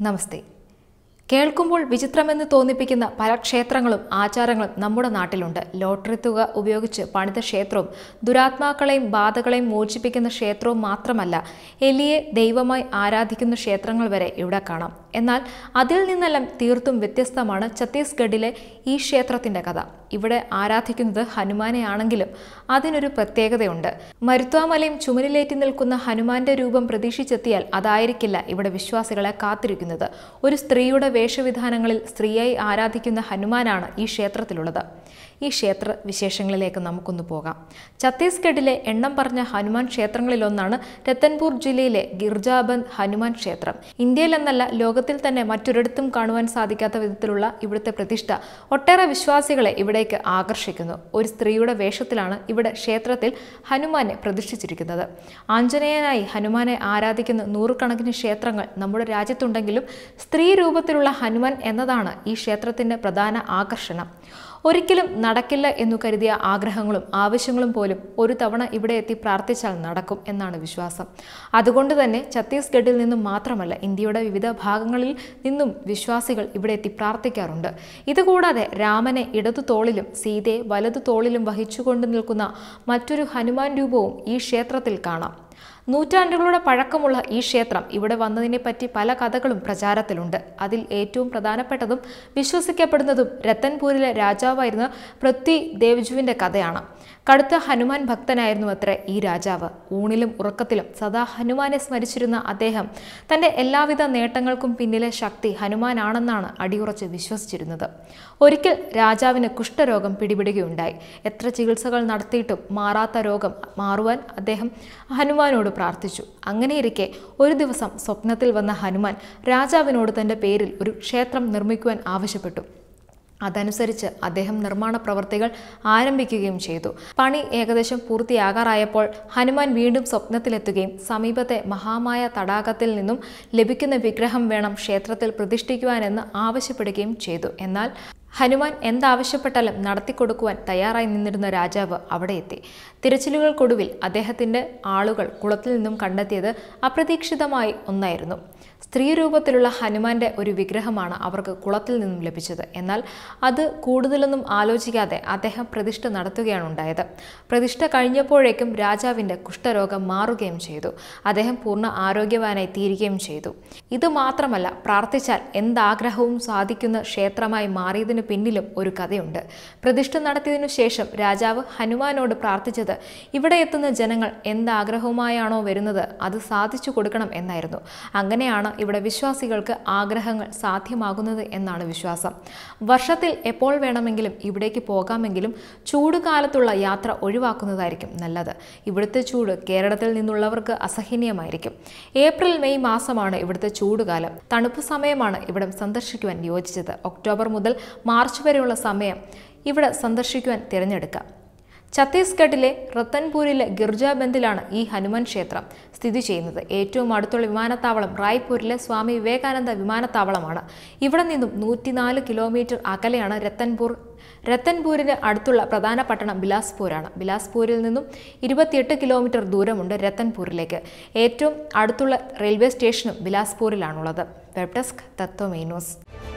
നമസ്തേ കേൾക്കുമ്പോൾ വിചിത്രമെന്ന് തോന്നിപ്പിക്കുന്ന പല ക്ഷേത്രങ്ങളും ആചാരങ്ങളും നമ്മുടെ നാട്ടിലുണ്ട് ലോട്ടറി തുക ഉപയോഗിച്ച് പണിത ക്ഷേത്രവും ദുരാത്മാക്കളെയും ബാധകളെയും മോചിപ്പിക്കുന്ന ക്ഷേത്രവും മാത്രമല്ല എലിയെ ദൈവമായി ആരാധിക്കുന്ന ക്ഷേത്രങ്ങൾ വരെ ഇവിടെ കാണാം എന്നാൽ അതിൽ നിന്നെല്ലാം തീർത്തും വ്യത്യസ്തമാണ് ഛത്തീസ്ഗഡിലെ ഈ ക്ഷേത്രത്തിന്റെ കഥ ഇവിടെ ആരാധിക്കുന്നത് ഹനുമാനെ ആണെങ്കിലും അതിനൊരു പ്രത്യേകതയുണ്ട് മരുത്വാമലയും ചുമരിലേറ്റി നിൽക്കുന്ന ഹനുമാന്റെ രൂപം പ്രതീക്ഷിച്ചെത്തിയാൽ അതായിരിക്കില്ല ഇവിടെ വിശ്വാസികളെ കാത്തിരിക്കുന്നത് ഒരു സ്ത്രീയുടെ വേഷവിധാനങ്ങളിൽ സ്ത്രീയായി ആരാധിക്കുന്ന ഹനുമാനാണ് ഈ ക്ഷേത്രത്തിലുള്ളത് ഈ ക്ഷേത്ര വിശേഷങ്ങളിലേക്ക് നമുക്കൊന്ന് പോകാം ഛത്തീസ്ഗഡിലെ എണ്ണം പറഞ്ഞ ഹനുമാൻ ക്ഷേത്രങ്ങളിലൊന്നാണ് രത്തൻപൂർ ജില്ലയിലെ ഗിർജാബന്ദ് ഹനുമാൻ ക്ഷേത്രം ഇന്ത്യയിലെന്നല്ല ലോകത്തിൽ തന്നെ മറ്റൊരിടത്തും കാണുവാൻ സാധിക്കാത്ത വിധത്തിലുള്ള ഇവിടുത്തെ പ്രതിഷ്ഠ ഒട്ടേറെ വിശ്വാസികളെ ഇവിടേക്ക് ആകർഷിക്കുന്നു ഒരു സ്ത്രീയുടെ വേഷത്തിലാണ് ഇവിടെ ക്ഷേത്രത്തിൽ ഹനുമാനെ പ്രതിഷ്ഠിച്ചിരിക്കുന്നത് ആഞ്ജനേയനായി ഹനുമാനെ ആരാധിക്കുന്ന നൂറുകണക്കിന് ക്ഷേത്രങ്ങൾ നമ്മുടെ രാജ്യത്തുണ്ടെങ്കിലും സ്ത്രീ രൂപത്തിലുള്ള ഹനുമാൻ എന്നതാണ് ഈ ക്ഷേത്രത്തിന്റെ പ്രധാന ആകർഷണം ഒരിക്കലും നടക്കില്ല എന്നു കരുതിയ ആഗ്രഹങ്ങളും ആവശ്യങ്ങളും പോലും ഒരു തവണ ഇവിടെ എത്തി പ്രാർത്ഥിച്ചാൽ നടക്കും എന്നാണ് വിശ്വാസം അതുകൊണ്ട് തന്നെ ഛത്തീസ്ഗഡിൽ നിന്നും മാത്രമല്ല ഇന്ത്യയുടെ വിവിധ ഭാഗങ്ങളിൽ നിന്നും വിശ്വാസികൾ ഇവിടെ എത്തി പ്രാർത്ഥിക്കാറുണ്ട് ഇതുകൂടാതെ രാമനെ ഇടതു തോളിലും സീതയെ വലതു തോളിലും വഹിച്ചുകൊണ്ട് നിൽക്കുന്ന മറ്റൊരു ഹനുമാൻ രൂപവും ഈ ക്ഷേത്രത്തിൽ കാണാം നൂറ്റാണ്ടുകളുടെ പഴക്കമുള്ള ഈ ക്ഷേത്രം ഇവിടെ വന്നതിനെ പറ്റി പല കഥകളും പ്രചാരത്തിലുണ്ട് അതിൽ ഏറ്റവും പ്രധാനപ്പെട്ടതും വിശ്വസിക്കപ്പെടുന്നതും രത്തൻപൂരിലെ രാജാവായിരുന്ന പൃഥ്വി ദേവ്ജുവിൻ്റെ കഥയാണ് കടുത്ത ഹനുമാൻ ഭക്തനായിരുന്നു അത്ര ഈ രാജാവ് ഊണിലും ഉറക്കത്തിലും സദാ ഹനുമാനെ സ്മരിച്ചിരുന്ന അദ്ദേഹം തൻ്റെ എല്ലാവിധ നേട്ടങ്ങൾക്കും പിന്നിലെ ശക്തി ഹനുമാനാണെന്നാണ് അടിയുറച്ച് വിശ്വസിച്ചിരുന്നത് ഒരിക്കൽ രാജാവിന് കുഷ്ഠരോഗം പിടിപെടുകയുണ്ടായി എത്ര ചികിത്സകൾ നടത്തിയിട്ടും മാറാത്ത രോഗം മാറുവാൻ അദ്ദേഹം ഹനുമാനോട് പ്രാർത്ഥിച്ചു അങ്ങനെയിരിക്കെ ഒരു ദിവസം സ്വപ്നത്തിൽ വന്ന ഹനുമാൻ രാജാവിനോട് തൻ്റെ പേരിൽ ഒരു ക്ഷേത്രം നിർമ്മിക്കുവാൻ ആവശ്യപ്പെട്ടു അതനുസരിച്ച് അദ്ദേഹം നിർമ്മാണ പ്രവർത്തികൾ ആരംഭിക്കുകയും ചെയ്തു പണി ഏകദേശം പൂർത്തിയാകാറായപ്പോൾ ഹനുമാൻ വീണ്ടും സ്വപ്നത്തിലെത്തുകയും സമീപത്തെ മഹാമായ തടാകത്തിൽ നിന്നും ലഭിക്കുന്ന വിഗ്രഹം വേണം ക്ഷേത്രത്തിൽ പ്രതിഷ്ഠിക്കുവാനെന്ന് ആവശ്യപ്പെടുകയും ചെയ്തു എന്നാൽ ഹനുമാൻ എന്താവശ്യപ്പെട്ടാലും നടത്തിക്കൊടുക്കുവാൻ തയ്യാറായി നിന്നിരുന്ന രാജാവ് അവിടെ എത്തി തിരച്ചിലുകൾക്കൊടുവിൽ അദ്ദേഹത്തിൻ്റെ ആളുകൾ കുളത്തിൽ നിന്നും കണ്ടെത്തിയത് അപ്രതീക്ഷിതമായി ഒന്നായിരുന്നു സ്ത്രീ രൂപത്തിലുള്ള ഹനുമാന്റെ ഒരു വിഗ്രഹമാണ് അവർക്ക് കുളത്തിൽ നിന്നും ലഭിച്ചത് എന്നാൽ അത് കൂടുതലൊന്നും ആലോചിക്കാതെ അദ്ദേഹം പ്രതിഷ്ഠ നടത്തുകയാണ് ഉണ്ടായത് പ്രതിഷ്ഠ കഴിഞ്ഞപ്പോഴേക്കും രാജാവിൻ്റെ കുഷ്ഠരോഗം മാറുകയും ചെയ്തു അദ്ദേഹം പൂർണ്ണ ആരോഗ്യവാനായി തീരുകയും ചെയ്തു ഇത് മാത്രമല്ല പ്രാർത്ഥിച്ചാൽ എന്താഗ്രഹവും സാധിക്കുന്ന ക്ഷേത്രമായി മാറിയതിനു പിന്നിലും ഒരു കഥയുണ്ട് പ്രതിഷ്ഠ നടത്തിയതിനു ശേഷം രാജാവ് ഹനുമാനോട് പ്രാർത്ഥിച്ചത് ഇവിടെ എത്തുന്ന ജനങ്ങൾ എന്താഗ്രഹവുമായാണോ വരുന്നത് അത് സാധിച്ചു കൊടുക്കണം എന്നായിരുന്നു അങ്ങനെയാണ് ഇവിടെ വിശ്വാസികൾക്ക് ആഗ്രഹങ്ങൾ സാധ്യമാകുന്നത് എന്നാണ് വിശ്വാസം വർഷത്തിൽ എപ്പോൾ വേണമെങ്കിലും ഇവിടേക്ക് പോകാമെങ്കിലും ചൂട് കാലത്തുള്ള യാത്ര ഒഴിവാക്കുന്നതായിരിക്കും നല്ലത് ഇവിടുത്തെ ചൂട് കേരളത്തിൽ നിന്നുള്ളവർക്ക് അസഹനീയമായിരിക്കും ഏപ്രിൽ മെയ് മാസമാണ് ഇവിടുത്തെ ചൂടുകാലം തണുപ്പ് സമയമാണ് ഇവിടം സന്ദർശിക്കുവാൻ യോജിച്ചത് ഒക്ടോബർ മുതൽ മാർച്ച് വരെയുള്ള സമയം ഇവിടെ സന്ദർശിക്കുവാൻ തിരഞ്ഞെടുക്കാം ഛത്തീസ്ഗഡിലെ റത്തൻപൂരിലെ ഗിർജാബന്ദിലാണ് ഈ ഹനുമാൻ ക്ഷേത്രം സ്ഥിതി ചെയ്യുന്നത് ഏറ്റവും അടുത്തുള്ള വിമാനത്താവളം റായ്പൂരിലെ സ്വാമി വിവേകാനന്ദ വിമാനത്താവളമാണ് ഇവിടെ നിന്നും നൂറ്റിനാല് കിലോമീറ്റർ അകലെയാണ് രത്തൻപൂർ രത്തൻപൂരിന് അടുത്തുള്ള പ്രധാന പട്ടണം ബിലാസ്പൂരാണ് ബിലാസ്പൂരിൽ നിന്നും ഇരുപത്തിയെട്ട് കിലോമീറ്റർ ദൂരമുണ്ട് രത്തൻപൂരിലേക്ക് ഏറ്റവും അടുത്തുള്ള റെയിൽവേ സ്റ്റേഷനും ബിലാസ്പൂരിലാണുള്ളത് വെബ് ഡെസ്ക് തത്വമേ ന്യൂസ്